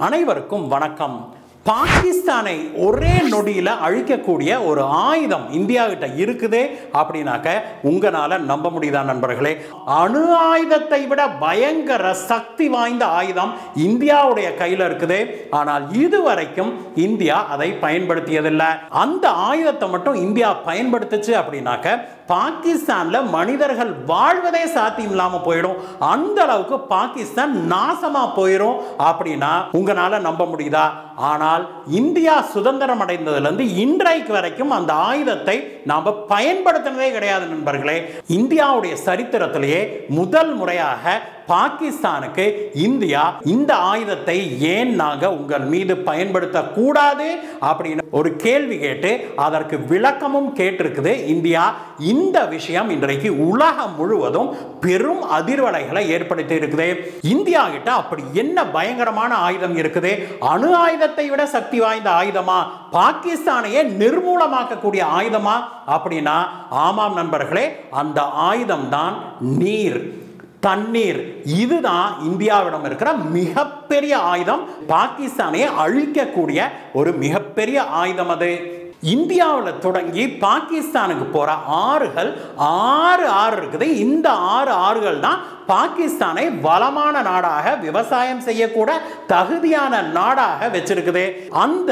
அனைவருக்கும் வணக்கம் பாகிஸ்தானை ஒரே நொடியில் அழிக்கக்கூடிய ஒரு ஆயுதம் இந்தியா கிட்ட இருக்குது அப்படின்னாக்க உங்களால நம்ப முடியுதா நண்பர்களே அணு ஆயுதத்தை விட பயங்கர சக்தி வாய்ந்த ஆயுதம் இந்தியாவுடைய கையில் இருக்குது ஆனால் இதுவரைக்கும் இந்தியா அதை பயன்படுத்தியதில்லை அந்த ஆயுதத்தை மட்டும் இந்தியா பயன்படுத்துச்சு அப்படின்னாக்க பாகிஸ்தான்ல மனிதர்கள் வாழ்வதே சாத்தியம் இல்லாம போயிடும் அந்த அளவுக்கு பாகிஸ்தான் நாசமா போயிடும் அப்படின்னா உங்களால நம்ப முடியுதா ஆனால் இந்தியா சுதந்திரம் அடைந்ததுல இருந்து இன்றைக்கு வரைக்கும் அந்த ஆயுதத்தை நாம பயன்படுத்தினதே கிடையாது நண்பர்களே இந்தியாவுடைய சரித்திரத்திலேயே முதல் முறையாக பாகிஸ்தானுக்கு இந்தியா இந்த ஆயுதத்தை ஏன் நாங்க உங்கள் மீது பயன்படுத்த கூடாது அப்படின்னு ஒரு கேள்வி கேட்டு அதற்கு விளக்கமும் கேட்டிருக்குது இந்தியா இந்த விஷயம் இன்றைக்கு உலகம் முழுவதும் பெரும் அதிர்வலைகளை ஏற்படுத்தி இருக்குது இந்தியா கிட்ட அப்படி என்ன பயங்கரமான ஆயுதம் இருக்குது அணு ஆயுதத்தை விட சக்தி வாய்ந்த ஆயுதமா பாகிஸ்தானையே நிர்மூலமாக்கக்கூடிய ஆயுதமா அப்படின்னா ஆமாம் நண்பர்களே அந்த ஆயுதம் தான் நீர் தண்ணீர் இதுதான் இந்தியாவிடம் இருக்கிற மிகப்பெரிய ஆயுதம் பாகிஸ்தானை அழிக்கக்கூடிய ஒரு மிகப்பெரிய ஆயுதம் அது இந்தியாவில் தொடங்கி பாகிஸ்தானுக்கு போற ஆறுகள் ஆறு ஆறு இருக்குது இந்த ஆறு ஆறுகள் தான் பாகிஸ்தானை வளமான நாடாக விவசாயம் செய்யக்கூட தகுதியான நாடாக வச்சிருக்குது அந்த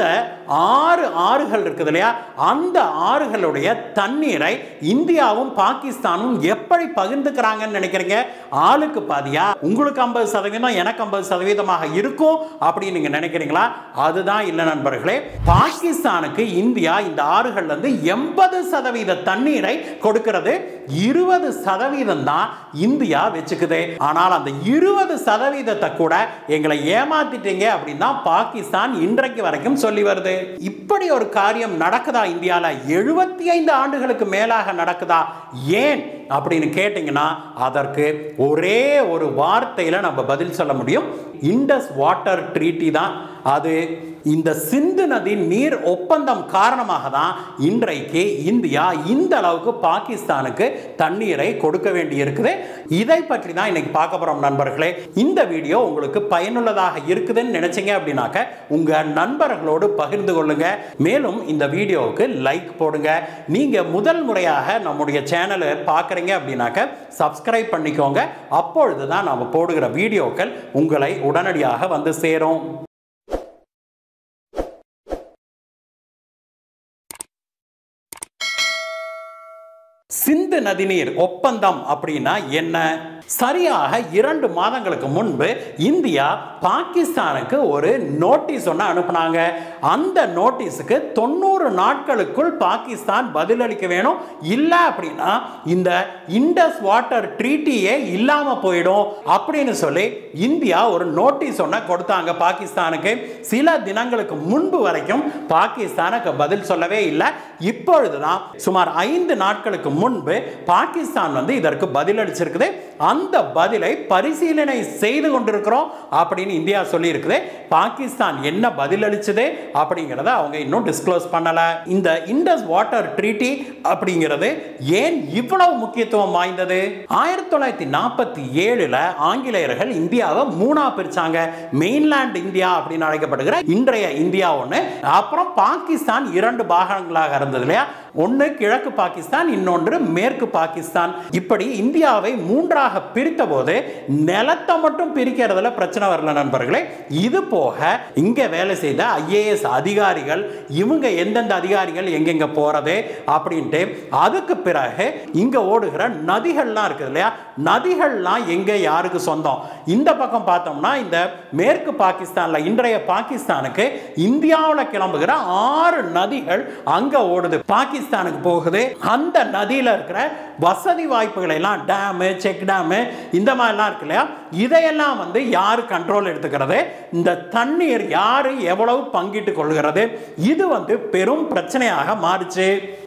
ஆறு ஆறுகள் இருக்குது இல்லையா அந்த ஆறுகளுடைய தண்ணீரை இந்தியாவும் பாகிஸ்தானும் எப்படி பகிர்ந்துக்கிறாங்கன்னு நினைக்கிறீங்க ஆளுக்கு பாதியா உங்களுக்கு ஐம்பது சதவீதம் எனக்கு ஐம்பது சதவீதமாக இருக்கும் அப்படின்னு நீங்க நினைக்கிறீங்களா அதுதான் இல்லை நண்பர்களே பாகிஸ்தானுக்கு இந்தியா இந்த ஆறுகள்ல இருந்து எண்பது சதவீத தண்ணீரை கொடுக்கிறது இருபது சதவீதம் தான் இந்தியா வச்சுக்குது ஆனால் அந்த இருபது சதவீதத்தை கூட எங்களை ஏமாத்திட்டீங்க அப்படின்னா பாகிஸ்தான் இன்றைக்கு வரைக்கும் சொல்லி வருது இப்படி ஒரு காரியம் நடக்குதா இந்தியாவில் எழுபத்தி ஐந்து ஆண்டுகளுக்கு மேலாக நடக்குதா ஏன் அப்படின்னு கேட்டிங்கன்னா அதற்கு ஒரே ஒரு வார்த்தையில் நம்ம பதில் சொல்ல முடியும் இண்டஸ் வாட்டர் ட்ரீட்டி தான் அது இந்த சிந்து நதி நீர் ஒப்பந்தம் காரணமாக தான் இன்றைக்கு இந்தியா இந்த அளவுக்கு பாகிஸ்தானுக்கு தண்ணீரை கொடுக்க வேண்டி இருக்குது இதை பற்றி தான் இன்னைக்கு பார்க்க போறோம் நண்பர்களே இந்த வீடியோ உங்களுக்கு பயனுள்ளதாக இருக்குதுன்னு நினைச்சீங்க அப்படின்னாக்க உங்க நண்பர்களோடு பகிர்ந்து கொள்ளுங்க மேலும் இந்த வீடியோவுக்கு லைக் போடுங்க நீங்க முதல் முறையாக நம்முடைய சேனலை பார்க்குறீங்க அப்படின்னாக்க சப்ஸ்கிரைப் பண்ணிக்கோங்க அப்பொழுது தான் நம்ம போடுகிற வீடியோக்கள் உங்களை உடனடியாக வந்து சேரும் சிந்து நதிநீர் ஒப்பந்தம் அப்படின்னா என்ன சரியாக இரண்டு மாதங்களுக்கு முன்பு இந்தியா பாகிஸ்தானுக்கு ஒரு நோட்டீஸ் ஒன்று அனுப்புனாங்க அந்த நோட்டீஸுக்கு தொண்ணூறு நாட்களுக்குள் பாகிஸ்தான் பதிலளிக்க வேணும் இல்லை அப்படின்னா இந்த இண்டஸ் வாட்டர் ட்ரீட்டியே இல்லாமல் போயிடும் அப்படின்னு சொல்லி இந்தியா ஒரு நோட்டீஸ் ஒன்று கொடுத்தாங்க பாகிஸ்தானுக்கு சில தினங்களுக்கு முன்பு வரைக்கும் பாகிஸ்தானுக்கு பதில் சொல்லவே இல்லை இப்பொழுதுதான் சுமார் ஐந்து நாட்களுக்கு முன்பு பாகிஸ்தான் வந்து இதற்கு பதிலளிச்சிருக்குது அந்த பதிலை பரிசீலனை செய்து கொண்டிருக்கிறோம் அப்படின்னு இந்தியா சொல்லி இருக்குது பாகிஸ்தான் என்ன பதிலளிச்சது அப்படிங்கிறத அவங்க இன்னும் டிஸ்க்ளோஸ் பண்ணல இந்த இண்டஸ் வாட்டர் ட்ரீட்டி அப்படிங்கிறது ஏன் இவ்வளவு முக்கியத்துவம் வாய்ந்தது ஆயிரத்தி தொள்ளாயிரத்தி நாற்பத்தி ஏழுல ஆங்கிலேயர்கள் இந்தியாவை மூணா பிரிச்சாங்க மெயின்லேண்ட் இந்தியா அப்படின்னு அழைக்கப்படுகிற இன்றைய இந்தியா ஒன்று அப்புறம் பாகிஸ்தான் இரண்டு பாகங்களாக இருந்தது இல்லையா ஒன்று கிழக்கு பாகிஸ்தான் இன்னொன்று மேற்கு பாகிஸ்தான் இப்படி இந்தியாவை மூன்றாக பிரித்த போது நிலத்தை மட்டும் பிரிக்கிறதுல பிரச்சனை வரல நண்பர்களே இது போக இங்க வேலை செய்த ஐஏஎஸ் அதிகாரிகள் இவங்க எந்தெந்த அதிகாரிகள் எங்கெங்க போறது அப்படின்ட்டு அதுக்கு பிறகு இங்க ஓடுகிற நதிகள்லாம் இருக்குது இல்லையா நதிகள்லாம் எங்க யாருக்கு சொந்தம் இந்த பக்கம் பார்த்தோம்னா இந்த மேற்கு பாகிஸ்தான்ல இன்றைய பாகிஸ்தானுக்கு இந்தியாவில் கிளம்புகிற ஆறு நதிகள் அங்க ஓடுது பாகிஸ்தானுக்கு போகுது அந்த நதியில் இருக்கிற வசதி வாய்ப்புகளை எல்லாம் டேமு செக் டேமு இந்த மாதிரிலாம் இருக்கு இல்லையா இதையெல்லாம் வந்து யார் கண்ட்ரோல் எடுத்துக்கிறது இந்த தண்ணீர் யார் எவ்வளவு பங்கிட்டு கொள்கிறது இது வந்து பெரும் பிரச்சனையாக மாறுச்சு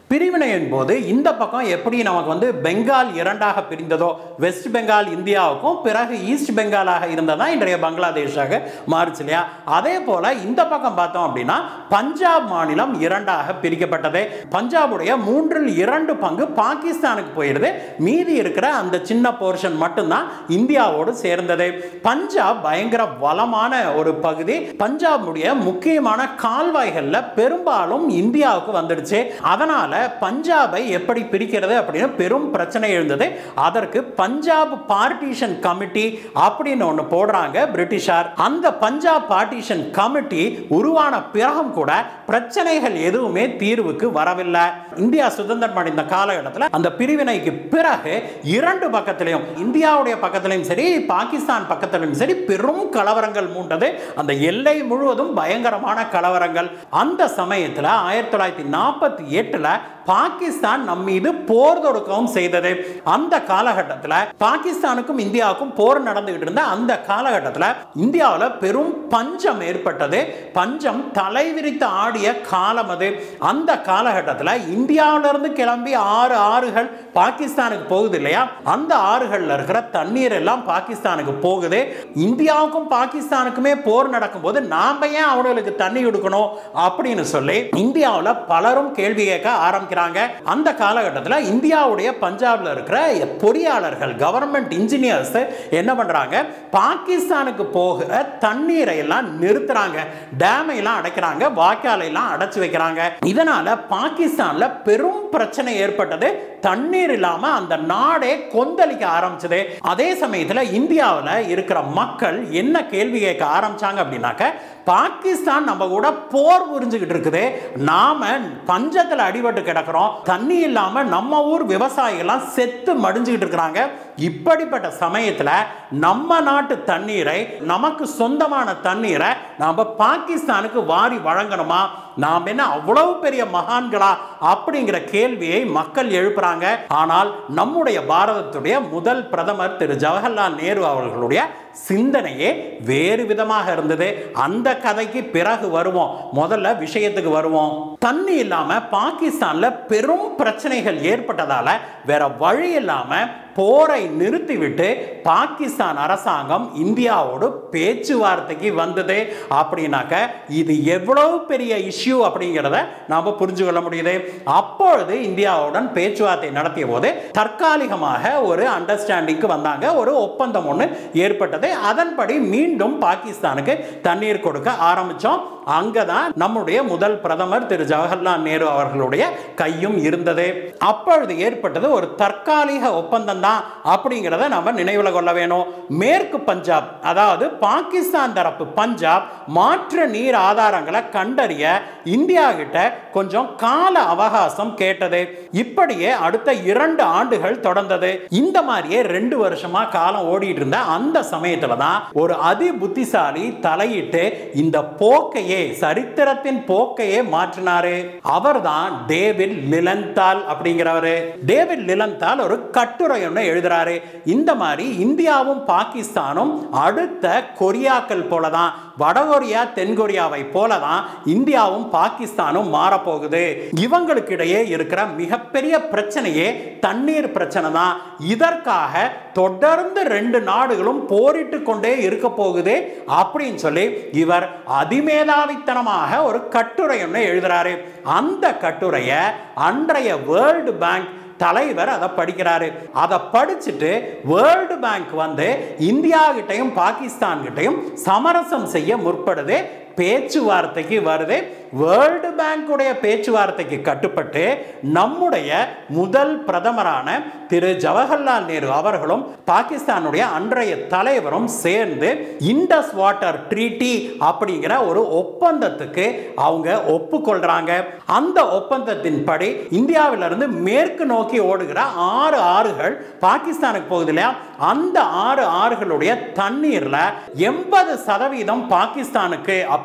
பிரிவினையின் போது இந்த பக்கம் எப்படி நமக்கு வந்து பெங்கால் இரண்டாக பிரிந்ததோ வெஸ்ட் பெங்கால் இந்தியாவுக்கும் பிறகு ஈஸ்ட் பெங்காலாக இருந்ததா இன்றைய பங்களாதேஷாக மாறுச்சு இல்லையா அதே போல இந்த பக்கம் பார்த்தோம் அப்படின்னா பஞ்சாப் மாநிலம் இரண்டாக பிரிக்கப்பட்டது பஞ்சாபுடைய மூன்றில் இரண்டு பங்கு பாகிஸ்தானுக்கு போயிருது மீதி இருக்கிற அந்த சின்ன போர்ஷன் மட்டும்தான் இந்தியாவோடு சேர்ந்தது பஞ்சாப் பயங்கர வளமான ஒரு பகுதி பஞ்சாபுடைய முக்கியமான கால்வாய்கள்ல பெரும்பாலும் இந்தியாவுக்கு வந்துடுச்சு அதனால பஞ்சாபை எப்படி பிரிக்கிறது அப்படின்னு பெரும் பிரச்சனை எழுந்தது அதற்கு பஞ்சாப் பார்ட்டிஷன் கமிட்டி அப்படின்னு ஒன்று போடுறாங்க பிரிட்டிஷார் அந்த பஞ்சாப் பார்ட்டிஷன் கமிட்டி உருவான பிறகும் கூட பிரச்சனைகள் எதுவுமே தீர்வுக்கு வரவில்லை இந்தியா சுதந்திரம் அடைந்த காலகட்டத்தில் அந்த பிரிவினைக்கு பிறகு இரண்டு பக்கத்திலையும் இந்தியாவுடைய பக்கத்திலையும் சரி பாகிஸ்தான் பக்கத்திலையும் சரி பெரும் கலவரங்கள் மூண்டது அந்த எல்லை முழுவதும் பயங்கரமான கலவரங்கள் அந்த சமயத்தில் ஆயிரத்தி தொள்ளாயிரத்தி நாற்பத்தி எட்டில் பாகிஸ்தான் நம் மீது போர் தொடுக்கவும் செய்தது அந்த காலகட்டத்தில் பாகிஸ்தானுக்கும் இந்தியாவுக்கும் போர் நடந்துகிட்டு இருந்த அந்த காலகட்டத்தில் இந்தியாவில் பெரும் பஞ்சம் ஏற்பட்டது பஞ்சம் தலைவிரித்து ஆடிய காலம் அது அந்த காலகட்டத்தில் இந்தியாவிலிருந்து கிளம்பி ஆறு ஆறுகள் பாகிஸ்தானுக்கு போகுது இல்லையா அந்த ஆறுகளில் இருக்கிற தண்ணீர் எல்லாம் பாகிஸ்தானுக்கு போகுது இந்தியாவுக்கும் பாகிஸ்தானுக்குமே போர் நடக்கும்போது நாம ஏன் அவங்களுக்கு தண்ணி கொடுக்கணும் அப்படின்னு சொல்லி இந்தியாவில் பலரும் கேள்வி கேட்க ஆரம்பிக்கிறாங்க அந்த காலகட்டத்தில் இந்தியாவுடைய பஞ்சாப்ல இருக்கிற பொறியாளர்கள் கவர்மெண்ட் இன்ஜினியர்ஸ் என்ன பண்றாங்க பாகிஸ்தானுக்கு போகிற தண்ணீரை எல்லாம் நிறுத்துறாங்க டேமை எல்லாம் அடைக்கிறாங்க வாய்க்காலை எல்லாம் அடைச்சு வைக்கிறாங்க இதனால பாகிஸ்தான்ல பெரும் பிரச்சனை ஏற்பட்டது தண்ணீர் இல்லாம அந்த நாடே கொந்தளிக்க ஆரம்பிச்சது அதே சமயத்துல இந்தியாவில் இருக்கிற மக்கள் என்ன கேள்வி கேட்க ஆரம்பிச்சாங்க அப்படின்னாக்க பாகிஸ்தான் நம்ம கூட போர் புரிஞ்சுக்கிட்டு இருக்குது நாம பஞ்சத்தில் அடிபட்டு கிடக்கிறோம் தண்ணி இல்லாம நம்ம ஊர் விவசாயிகள்லாம் செத்து மடிஞ்சுக்கிட்டு இருக்கிறாங்க இப்படிப்பட்ட சமயத்தில் நம்ம நாட்டு தண்ணீரை நமக்கு சொந்தமான தண்ணீரை நாம் பாகிஸ்தானுக்கு வாரி வழங்கணுமா நாம் என்ன அவ்வளவு பெரிய மகான்களா அப்படிங்கிற கேள்வியை மக்கள் எழுப்புறாங்க ஆனால் நம்முடைய பாரதத்துடைய முதல் பிரதமர் திரு ஜவஹர்லால் நேரு அவர்களுடைய சிந்தனையே வேறு விதமாக இருந்தது அந்த கதைக்கு பிறகு வருவோம் முதல்ல விஷயத்துக்கு வருவோம் தண்ணி இல்லாம பாகிஸ்தான்ல பெரும் பிரச்சனைகள் ஏற்பட்டதால வேற வழி இல்லாம போரை நிறுத்திவிட்டு பாகிஸ்தான் அரசாங்கம் இந்தியாவோடு பேச்சுவார்த்தைக்கு வந்தது அப்படின்னாக்க இது எவ்வளவு பெரிய இஷ்யூ அப்படிங்கிறத நாம புரிஞ்சு கொள்ள முடியுது அப்பொழுது இந்தியாவுடன் பேச்சுவார்த்தை நடத்திய போது தற்காலிகமாக ஒரு அண்டர்ஸ்டாண்டிங்க்கு வந்தாங்க ஒரு ஒப்பந்தம் ஒன்று ஏற்பட்டது அதன்படி மீண்டும் பாகிஸ்தானுக்கு தண்ணீர் கொடுக்க ஆரம்பிச்சோம் அங்கதான் நம்முடைய முதல் பிரதமர் திரு ஜவஹர்லால் நேரு அவர்களுடைய கையும் இருந்தது அப்பொழுது ஏற்பட்டது ஒரு தற்காலிக ஒப்பந்தம் தான் அப்படிங்கிறத நம்ம நினைவில் கொள்ள வேணும் மேற்கு பஞ்சாப் அதாவது பாகிஸ்தான் தரப்பு பஞ்சாப் மாற்று நீர் ஆதாரங்களை கண்டறிய இந்தியா கிட்ட கொஞ்சம் கால அவகாசம் கேட்டது இப்படியே அடுத்த இரண்டு ஆண்டுகள் தொடர்ந்தது இந்த மாதிரியே ரெண்டு வருஷமா காலம் ஓடிட்டு இருந்த அந்த சமயத்துல தான் ஒரு அதி புத்திசாலி தலையிட்டு இந்த போக்கையே சரித்திரத்தின் போக்கையே மாற்றினாரு அவர்தான் டேவிட் லிலந்தால் அப்படிங்கிறவரு டேவிட் லிலந்தால் ஒரு கட்டுரை ஒன்று எழுதுறாரு இந்த மாதிரி இந்தியாவும் பாகிஸ்தானும் அடுத்த கொரியாக்கள் போல தான் வடகொரியா தென்கொரியாவை போல தான் இந்தியாவும் பாகிஸ்தானும் மாறப்போகுது இவங்களுக்கு இடையே இருக்கிற மிகப்பெரிய பிரச்சனையே தண்ணீர் பிரச்சனை தான் இதற்காக தொடர்ந்து ரெண்டு நாடுகளும் போரிட்டு கொண்டே இருக்க போகுது அப்படின்னு சொல்லி இவர் அதிமேதாவித்தனமாக ஒரு கட்டுரை ஒன்று எழுதுறாரு அந்த கட்டுரையை அன்றைய வேர்ல்டு பேங்க் தலைவர் அதை படிக்கிறாரு அதை படிச்சுட்டு வேர்ல்டு பேங்க் வந்து இந்தியா கிட்டையும் பாகிஸ்தான் கிட்டையும் சமரசம் செய்ய முற்படுது பேச்சுவார்த்தைக்கு வருது வேர்ல்டு பேங்குடைய பேச்சுவார்த்தைக்கு கட்டுப்பட்டு நம்முடைய முதல் பிரதமரான திரு ஜவஹர்லால் நேரு அவர்களும் பாகிஸ்தானுடைய அன்றைய தலைவரும் சேர்ந்து இண்டஸ் வாட்டர் ட்ரீட்டி அப்படிங்கிற ஒரு ஒப்பந்தத்துக்கு அவங்க ஒப்புக்கொள்றாங்க அந்த ஒப்பந்தத்தின்படி இந்தியாவிலிருந்து மேற்கு நோக்கி ஓடுகிற ஆறு ஆறுகள் பாகிஸ்தானுக்கு போகுது இல்லையா அந்த ஆறு ஆறுகளுடைய தண்ணீர்ல எண்பது சதவீதம் பாகிஸ்தானுக்கு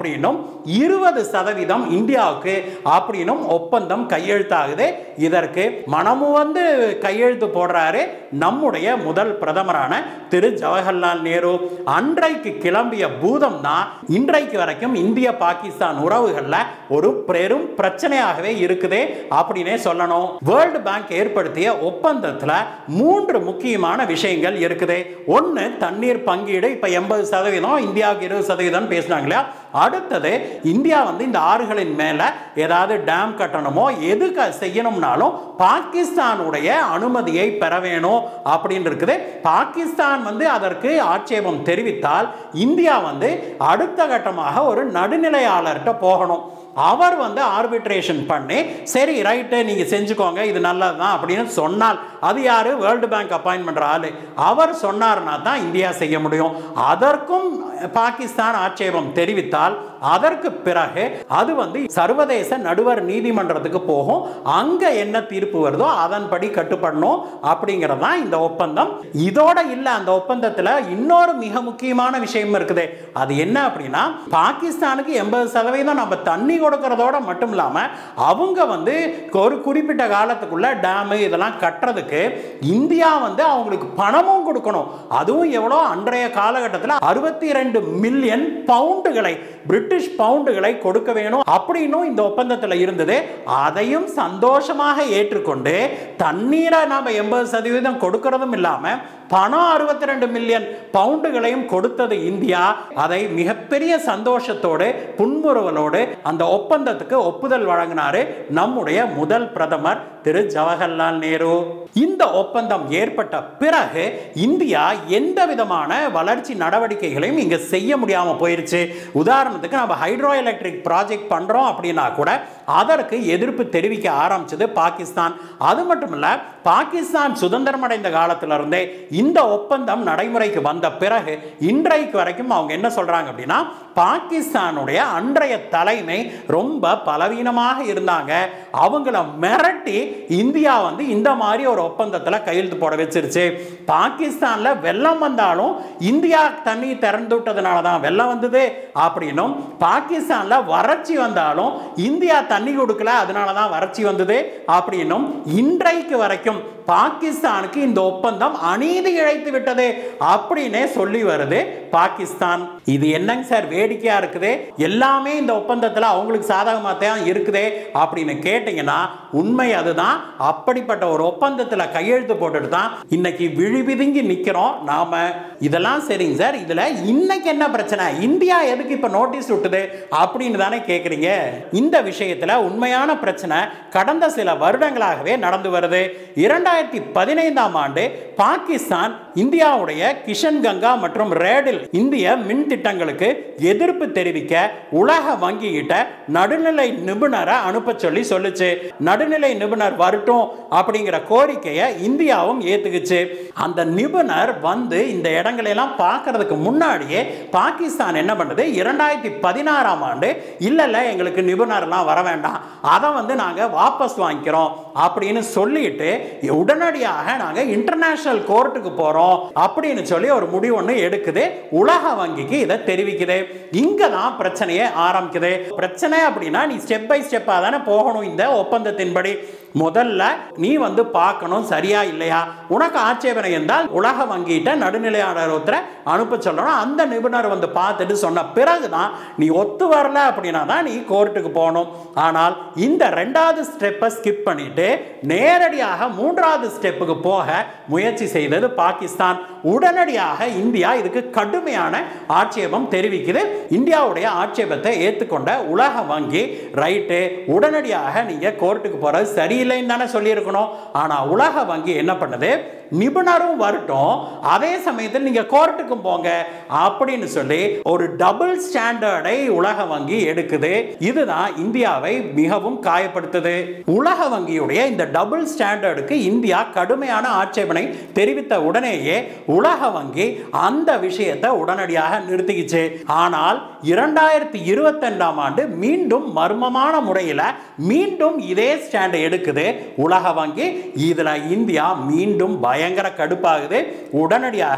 அப்படின்னும் இருபது சதவீதம் இந்தியாவுக்கு அப்படின்னும் ஒப்பந்தம் கையெழுத்தாகுது இதற்கு மனமு வந்து கையெழுத்து போடுறாரு நம்முடைய முதல் பிரதமரான திரு ஜவஹர்லால் நேரு அன்றைக்கு கிளம்பிய பூதம் தான் இன்றைக்கு வரைக்கும் இந்திய பாகிஸ்தான் உறவுகள்ல ஒரு பெரும் பிரச்சனையாகவே இருக்குதே அப்படின்னே சொல்லணும் வேர்ல்டு பேங்க் ஏற்படுத்திய ஒப்பந்தத்துல மூன்று முக்கியமான விஷயங்கள் இருக்குது ஒன்னு தண்ணீர் பங்கீடு இப்ப எண்பது சதவீதம் இந்தியாவுக்கு இருபது சதவீதம் பேசினாங்க இல்லையா அடுத்தது இந்தியா வந்து இந்த ஆறுகளின் மேல ஏதாவது டேம் கட்டணுமோ எது க- செய்யணும்னாலும் பாகிஸ்தானுடைய அனுமதியை பெற வேணும் அப்படின்னு இருக்குது பாகிஸ்தான் வந்து அதற்கு ஆட்சேபம் தெரிவித்தால் இந்தியா வந்து அடுத்த கட்டமாக ஒரு நடுநிலையாளர்கிட்ட போகணும் அவர் வந்து ஆர்பிட்ரேஷன் பண்ணி சரி ரைட்டு நீங்கள் செஞ்சுக்கோங்க இது நல்லது தான் அப்படின்னு சொன்னால் அது யார் வேர்ல்டு பேங்க் அப்பாயின்ட் பண்ணுற ஆள் அவர் சொன்னார்னா தான் இந்தியா செய்ய முடியும் அதற்கும் பாகிஸ்தான் ஆட்சேபம் தெரிவித்தால் அதற்கு பிறகு அது வந்து சர்வதேச நடுவர் நீதிமன்றத்துக்கு போகும் அங்க என்ன தீர்ப்பு வருதோ அதன்படி கட்டுப்படணும் அப்படிங்கிறது தான் இந்த ஒப்பந்தம் இதோட இல்ல அந்த ஒப்பந்தத்துல இன்னொரு மிக முக்கியமான விஷயம் இருக்குது அது என்ன அப்படின்னா பாகிஸ்தானுக்கு எண்பது சதவீதம் நம்ம தண்ணி கொடுக்கறதோட மட்டும் இல்லாம அவங்க வந்து ஒரு குறிப்பிட்ட காலத்துக்குள்ள டேமு இதெல்லாம் கட்டுறதுக்கு இந்தியா வந்து அவங்களுக்கு பணமும் கொடுக்கணும் அதுவும் எவ்வளோ அன்றைய காலகட்டத்தில் அறுபத்தி ரெண்டு மில்லியன் பவுண்டுகளை பிரிட்டிஷ் பவுண்டுகளை கொடுக்க வேணும் அப்படின்னும் இந்த ஒப்பந்தத்தில் இருந்தது அதையும் சந்தோஷமாக ஏற்றுக்கொண்டு தண்ணீரை நாம எண்பது சதவீதம் கொடுக்கறதும் இல்லாம பணம் அறுபத்தி ரெண்டு மில்லியன் பவுண்டுகளையும் கொடுத்தது இந்தியா அதை மிகப்பெரிய சந்தோஷத்தோடு புன்முறுவலோடு அந்த ஒப்பந்தத்துக்கு ஒப்புதல் வழங்கினாரு நம்முடைய முதல் பிரதமர் திரு ஜவஹர்லால் நேரு இந்த ஒப்பந்தம் ஏற்பட்ட பிறகு இந்தியா எந்த விதமான வளர்ச்சி நடவடிக்கைகளையும் இங்க செய்ய முடியாம போயிருச்சு உதாரணத்துக்கு நம்ம ஹைட்ரோ எலக்ட்ரிக் ப்ராஜெக்ட் பண்றோம் அப்படின்னா கூட அதற்கு எதிர்ப்பு தெரிவிக்க ஆரம்பிச்சது பாகிஸ்தான் அது மட்டும் இல்ல பாகிஸ்தான் சுதந்திரம் அடைந்த காலத்திலிருந்தே இந்த ஒப்பந்தம் நடைமுறைக்கு வந்த பிறகு இன்றைக்கு வரைக்கும் அவங்க என்ன சொல்றாங்க அப்படின்னா பாகிஸ்தானுடைய அன்றைய தலைமை ரொம்ப பலவீனமாக இருந்தாங்க அவங்கள மிரட்டி இந்தியா வந்து இந்த மாதிரி ஒரு ஒப்பந்தத்தில் கையெழுத்து போட வச்சிருச்சு பாகிஸ்தான்ல வெள்ளம் வந்தாலும் இந்தியா தண்ணி திறந்து விட்டதுனால தான் வெள்ளம் வந்தது அப்படின்னும் பாகிஸ்தான்ல வறட்சி வந்தாலும் இந்தியா தண்ணி கொடுக்கல அதனால தான் வறட்சி வந்தது அப்படின்னும் இன்றைக்கு வரைக்கும் பாகிஸ்தானுக்கு இந்த ஒப்பந்தம் அநீதி இழைத்து விட்டது அப்படின்னே சொல்லி வருது பாகிஸ்தான் இது என்னங்க சார் வேடிக்கையா இருக்குது எல்லாமே இந்த ஒப்பந்தத்தில் அவங்களுக்கு சாதகமாக தான் இருக்குதே அப்படின்னு கேட்டீங்கன்னா உண்மை அதுதான் அப்படிப்பட்ட ஒரு ஒப்பந்தத்தில் கையெழுத்து போட்டுட்டு தான் இன்னைக்கு விழிபிதுங்கி நிற்கிறோம் நாம இதெல்லாம் சரிங்க சார் இதில் இன்னைக்கு என்ன பிரச்சனை இந்தியா எதுக்கு இப்போ நோட்டீஸ் விட்டுது அப்படின்னு தானே கேட்குறீங்க இந்த விஷயத்தில் உண்மையான பிரச்சனை கடந்த சில வருடங்களாகவே நடந்து வருது இரண்டாயிரத்தி பதினைந்தாம் ஆண்டு பாகிஸ்தான் இந்தியாவுடைய கிஷன் கங்கா மற்றும் ரேடில் இந்திய மின் திட்டங்களுக்கு எதிர்ப்பு தெரிவிக்க உலக வங்கி கிட்ட நடுநிலை நிபுணரை அனுப்ப சொல்லி சொல்லுச்சு நடுநிலை நிபுணர் வரட்டும் அப்படிங்கிற கோரிக்கையை இந்தியாவும் ஏத்துக்குச்சு அந்த நிபுணர் வந்து இந்த இடங்களை எல்லாம் பார்க்கறதுக்கு முன்னாடியே பாகிஸ்தான் என்ன பண்ணுது இரண்டாயிரத்தி பதினாறாம் ஆண்டு இல்ல இல்ல எங்களுக்கு நிபுணர்லாம் வர வேண்டாம் அதை வந்து நாங்க வாபஸ் வாங்கிக்கிறோம் அப்படின்னு சொல்லிட்டு உடனடியாக நாங்க இன்டர்நேஷனல் கோர்ட்டுக்கு போறோம் அப்படின்னு சொல்லி ஒரு முடிவு ஒன்று எடுக்குது உலக வங்கிக்கு இதை தெரிவிக்குது இங்க தான் பிரச்சனையே ஆரம்பிக்குது பிரச்சனை அப்படின்னா நீ ஸ்டெப் பை ஸ்டெப்பா தானே போகணும் இந்த ஒப்பந்தத்தின்படி முதல்ல நீ வந்து பார்க்கணும் சரியா இல்லையா உனக்கு ஆட்சேபனை இருந்தால் உலக வங்கிட்ட நடுநிலையாளர் ஒருத்தரை அனுப்ப சொல்லணும் அந்த நிபுணர் வந்து பார்த்துட்டு சொன்ன பிறகுதான் நீ ஒத்து வரல அப்படின்னா தான் நீ கோர்ட்டுக்கு போகணும் ஆனால் இந்த ரெண்டாவது ஸ்டெப்பை ஸ்கிப் பண்ணிட்டு நேரடியாக மூன்றாவது ஸ்டெப்புக்கு போக முயற்சி செய்தது பாகிஸ்தான் உடனடியாக இந்தியா இதுக்கு கடுமையான ஆட்சேபம் தெரிவிக்குது இந்தியாவுடைய ஆட்சேபத்தை ஏற்றுக்கொண்ட உலக வங்கி ரைட்டு உடனடியாக நீங்க கோர்ட்டுக்கு போறது சரியில்லைன்னு தானே சொல்லியிருக்கணும் ஆனா உலக வங்கி என்ன பண்ணுது நிபுணரும் வரட்டும் அதே சமயத்தில் நீங்க கோர்ட்டுக்கும் போங்க அப்படின்னு சொல்லி ஒரு டபுள் ஸ்டாண்டர்டை உலக வங்கி எடுக்குது இதுதான் இந்தியாவை மிகவும் காயப்படுத்துது உலக வங்கியுடைய இந்த டபுள் ஸ்டாண்டர்டுக்கு இந்தியா கடுமையான ஆட்சேபனை தெரிவித்த உடனேயே உலக வங்கி அந்த விஷயத்தை உடனடியாக நிறுத்திக்கிச்சு ஆனால் இரண்டாயிரத்தி இருபத்தெண்டாம் ஆண்டு மீண்டும் மர்மமான முறையில் மீண்டும் இதே ஸ்டாண்டை எடுக்குது உலக வங்கி இதுல இந்தியா மீண்டும் பயங்கர கடுப்பாகுது உடனடியாக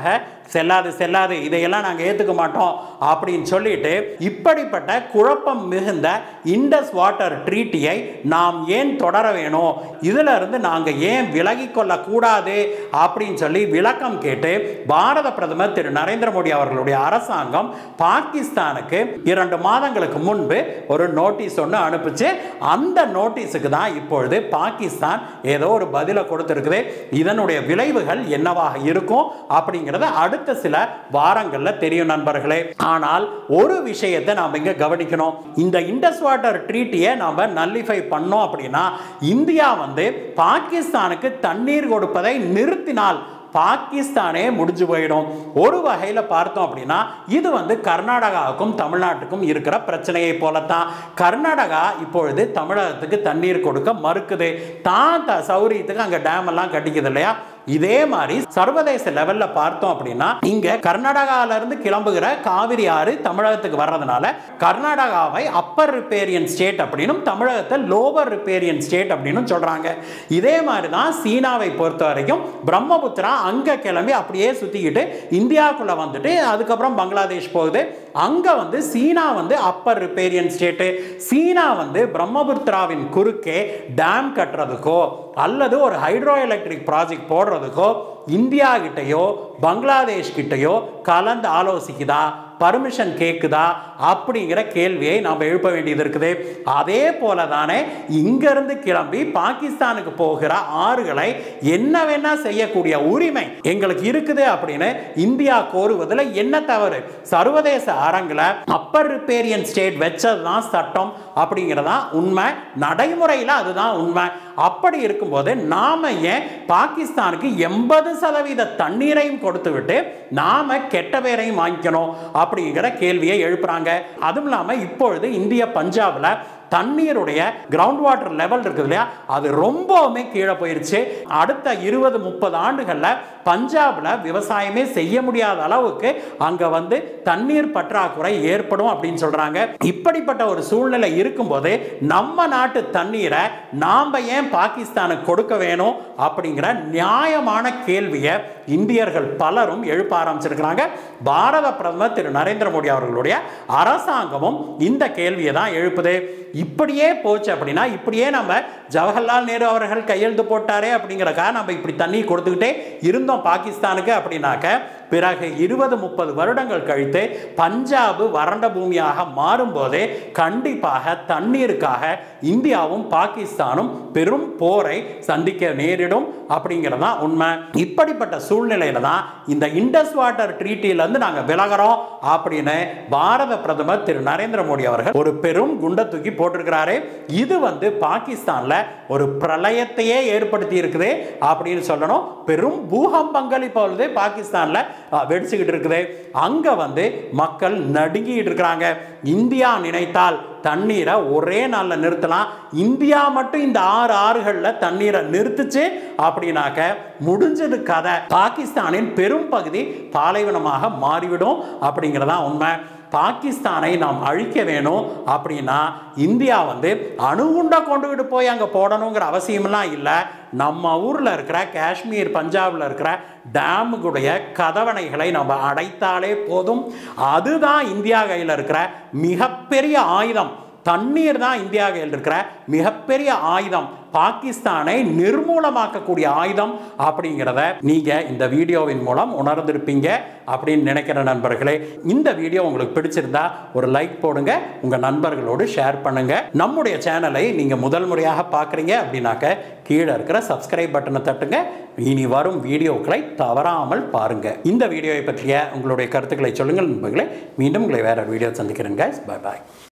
செல்லாது செல்லாது இதையெல்லாம் நாங்கள் ஏற்றுக்க மாட்டோம் அப்படின்னு சொல்லிட்டு இப்படிப்பட்ட குழப்பம் மிகுந்த இண்டஸ் வாட்டர் ட்ரீட்டியை நாம் ஏன் தொடர வேணும் இதுல இருந்து நாங்கள் ஏன் விலகி கொள்ளக்கூடாது அப்படின்னு சொல்லி விளக்கம் கேட்டு பாரத பிரதமர் திரு நரேந்திர மோடி அவர்களுடைய அரசாங்கம் பாகிஸ்தானுக்கு இரண்டு மாதங்களுக்கு முன்பு ஒரு நோட்டீஸ் ஒன்று அனுப்பிச்சு அந்த நோட்டீஸுக்கு தான் இப்பொழுது பாகிஸ்தான் ஏதோ ஒரு பதிலை கொடுத்துருக்குது இதனுடைய விளைவுகள் என்னவாக இருக்கும் அப்படிங்கிறத அடுத்த சில வாரங்களில் தெரியும் நண்பர்களே ஆனால் ஒரு விஷயத்தை நாம் இங்கே கவனிக்கணும் இந்த இண்டஸ் வாட்டர் ட்ரீட்டியை நாம் நல்லிஃபை பண்ணோம் அப்படின்னா இந்தியா வந்து பாகிஸ்தானுக்கு தண்ணீர் கொடுப்பதை நிறுத்தினால் பாகிஸ்தானே முடிஞ்சு போயிடும் ஒரு வகையில் பார்த்தோம் அப்படின்னா இது வந்து கர்நாடகாவுக்கும் தமிழ்நாட்டுக்கும் இருக்கிற பிரச்சனையை போலத்தான் கர்நாடகா இப்பொழுது தமிழகத்துக்கு தண்ணீர் கொடுக்க மறுக்குது தான் த சௌரியத்துக்கு அங்கே டேம் எல்லாம் கட்டிக்குது இல்லையா இதே மாதிரி சர்வதேச லெவல்ல பார்த்தோம் அப்படின்னா இங்க கர்நாடகால இருந்து கிளம்புகிற காவிரி ஆறு தமிழகத்துக்கு வர்றதுனால கர்நாடகாவை அப்பர் ரிப்பேரியன் ஸ்டேட் அப்படின்னும் தமிழகத்தை லோவர் ரிப்பேரியன் ஸ்டேட் அப்படின்னு சொல்றாங்க இதே மாதிரி தான் சீனாவை பொறுத்த வரைக்கும் பிரம்மபுத்திரா அங்க கிளம்பி அப்படியே சுத்திக்கிட்டு இந்தியாவுக்குள்ள வந்துட்டு அதுக்கப்புறம் பங்களாதேஷ் போகுது அங்க வந்து சீனா வந்து அப்பர் ரிப்பேரியன் ஸ்டேட்டு சீனா வந்து பிரம்மபுத்திராவின் குறுக்கே டேம் கட்டுறதுக்கோ அல்லது ஒரு ஹைட்ரோ எலக்ட்ரிக் ப்ராஜெக்ட் போடுறதுக்கோ இந்தியா கிட்டயோ பங்களாதேஷ் கிட்டயோ கலந்து ஆலோசிக்குதா பர்மிஷன் கேட்குதா அப்படிங்கிற கேள்வியை நாம் எழுப்ப வேண்டியது இருக்குது அதே போல தானே இங்கிருந்து கிளம்பி பாகிஸ்தானுக்கு போகிற ஆறுகளை என்ன வேணா செய்யக்கூடிய உரிமை எங்களுக்கு இருக்குது அப்படின்னு இந்தியா கோருவதில் என்ன தவறு சர்வதேச அரங்கில் அப்பர் ரிப்பேரியன் ஸ்டேட் வச்சது தான் சட்டம் அப்படிங்கிறதா உண்மை நடைமுறையில் அதுதான் உண்மை அப்படி இருக்கும்போது நாம ஏன் பாகிஸ்தானுக்கு எண்பது சதவீத தண்ணீரையும் கொடுத்து விட்டு நாம கெட்ட பேரையும் வாங்கிக்கணும் அப்படிங்கிற கேள்வியை எழுப்புறாங்க அதுவும் இல்லாமல் இப்பொழுது இந்திய பஞ்சாபில் தண்ணீருடைய கிரவுண்ட் வாட்டர் லெவல் இருக்குது இல்லையா அது ரொம்பவுமே கீழே போயிருச்சு அடுத்த இருபது முப்பது ஆண்டுகளில் பஞ்சாபில் விவசாயமே செய்ய முடியாத அளவுக்கு அங்கே வந்து தண்ணீர் பற்றாக்குறை ஏற்படும் அப்படின்னு சொல்கிறாங்க இப்படிப்பட்ட ஒரு சூழ்நிலை இருக்கும்போது நம்ம நாட்டு தண்ணீரை நாம் ஏன் பாகிஸ்தானுக்கு கொடுக்க வேணும் அப்படிங்கிற நியாயமான கேள்வியை இந்தியர்கள் பலரும் எழுப்ப ஆரம்பிச்சிருக்கிறாங்க பாரத பிரதமர் திரு நரேந்திர மோடி அவர்களுடைய அரசாங்கமும் இந்த கேள்வியை தான் எழுப்புது இப்படியே போச்சு அப்படின்னா இப்படியே நம்ம ஜவஹர்லால் நேரு அவர்கள் கையெழுத்து போட்டாரே அப்படிங்கிறக்காக நம்ம இப்படி தண்ணி கொடுத்துக்கிட்டே இருந்தோம் பாகிஸ்தானுக்கு அப்படின்னாக்க பிறகு இருபது முப்பது வருடங்கள் கழித்து பஞ்சாப் வறண்ட பூமியாக மாறும்போதே கண்டிப்பாக தண்ணீருக்காக இந்தியாவும் பாகிஸ்தானும் பெரும் போரை சந்திக்க நேரிடும் அப்படிங்கிறது தான் உண்மை இப்படிப்பட்ட சூழ்நிலையில தான் இந்த இண்டஸ் வாட்டர் ட்ரீட்டிலிருந்து நாங்கள் விலகிறோம் அப்படின்னு பாரத பிரதமர் திரு நரேந்திர மோடி அவர்கள் ஒரு பெரும் குண்டை தூக்கி போட்டிருக்கிறாரு இது வந்து பாகிஸ்தானில் ஒரு பிரளயத்தையே ஏற்படுத்தி இருக்குது அப்படின்னு சொல்லணும் பெரும் பூகம்பங்கள் இப்பொழுது பாகிஸ்தானில் வெடிச்சுக்கிட்டு இருக்குது அங்கே வந்து மக்கள் நடுங்கிட்டு இருக்கிறாங்க இந்தியா நினைத்தால் தண்ணீரை ஒரே நாளில் நிறுத்தலாம் இந்தியா மட்டும் இந்த ஆறு ஆறுகளில் தண்ணீரை நிறுத்துச்சு அப்படின்னாக்க முடிஞ்சது கதை பாகிஸ்தானின் பெரும் பகுதி பாலைவனமாக மாறிவிடும் அப்படிங்கிறதா உண்மை பாகிஸ்தானை நாம் அழிக்க வேணும் அப்படின்னா இந்தியா வந்து அணுகுண்டை கொண்டுகிட்டு போய் அங்கே போடணுங்கிற அவசியமெல்லாம் இல்லை நம்ம ஊரில் இருக்கிற காஷ்மீர் பஞ்சாபில் இருக்கிற டேமுடைய கதவணைகளை நம்ம அடைத்தாலே போதும் அதுதான் இந்தியா கையில் இருக்கிற மிகப்பெரிய ஆயுதம் தண்ணீர் தான் இந்தியா கையில் இருக்கிற மிகப்பெரிய ஆயுதம் பாகிஸ்தானை நிர்மூலமாக்கக்கூடிய ஆயுதம் அப்படிங்கிறத நீங்க இந்த வீடியோவின் மூலம் உணர்ந்திருப்பீங்க அப்படின்னு நினைக்கிற நண்பர்களே இந்த வீடியோ உங்களுக்கு பிடிச்சிருந்தா ஒரு லைக் போடுங்க உங்க நண்பர்களோடு ஷேர் பண்ணுங்க நம்முடைய சேனலை நீங்க முதல் முறையாக பார்க்குறீங்க அப்படின்னாக்க கீழே இருக்கிற சப்ஸ்கிரைப் பட்டனை தட்டுங்க இனி வரும் வீடியோக்களை தவறாமல் பாருங்க இந்த வீடியோவை பற்றிய உங்களுடைய கருத்துக்களை சொல்லுங்கள் நண்பர்களே மீண்டும் உங்களை வேற வீடியோ சந்திக்கிறேன் guys. bye பாய்